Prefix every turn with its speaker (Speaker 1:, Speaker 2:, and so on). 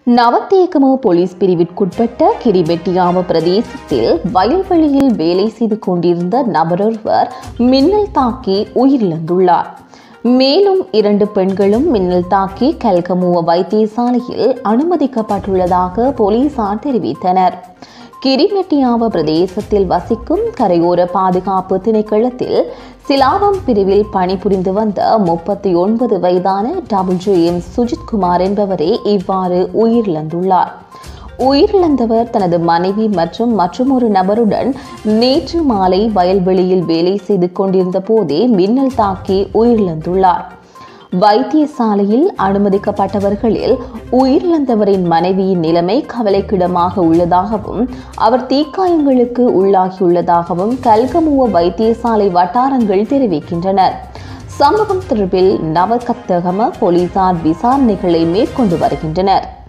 Speaker 1: நவத்தேகம police பிரிவிற்குட்பட்ட கிரிபெட்டியாம பிரதேசத்தில் வயல்வெளியில் வேலை செய்து கொண்டிருந்த நபரொருவர் மின்னல் தாக்கி உயிரிழந்துள்ளார் மேலும் இரண்டு பெண்களும் மின்னல் தாக்கி கல்கமுவ வைத்தியசாலையில் அனுமதிக்கப்பட்டுள்ளதாக போலீசார் தெரிவித்தனர் கிரிமெட்டியாவ பிரதேசத்தில் வசிக்கும் கரையோர பாதுகாப்பு திணைக்களத்தில் சிலாவம் பிரிவில் பணிபுரிந்து வந்த முப்பத்தி ஒன்பது வயதான டபிள்யூ எம் சுஜித்குமார் என்பவரே இவ்வாறு உயிரிழந்துள்ளார் உயிரிழந்தவர் தனது மனைவி மற்றும் மற்றொரு நபருடன் நேற்று மாலை வயல்வெளியில் வேலை செய்து கொண்டிருந்த போதே மின்னல் தாக்கி உயிரிழந்துள்ளார் வைத்தியசாலையில் அனுமதிக்கப்பட்டவர்களில் உயிரிழந்தவரின் மனைவியின் நிலைமை கவலைக்கிடமாக உள்ளதாகவும் அவர் தீக்காயங்களுக்கு உள்ளாகியுள்ளதாகவும் கல்கமுவ வைத்தியசாலை வட்டாரங்கள் தெரிவிக்கின்றனர் சம்பவம் தொடர்பில் நவகத்தகம போலீசார் விசாரணைகளை மேற்கொண்டு வருகின்றனர்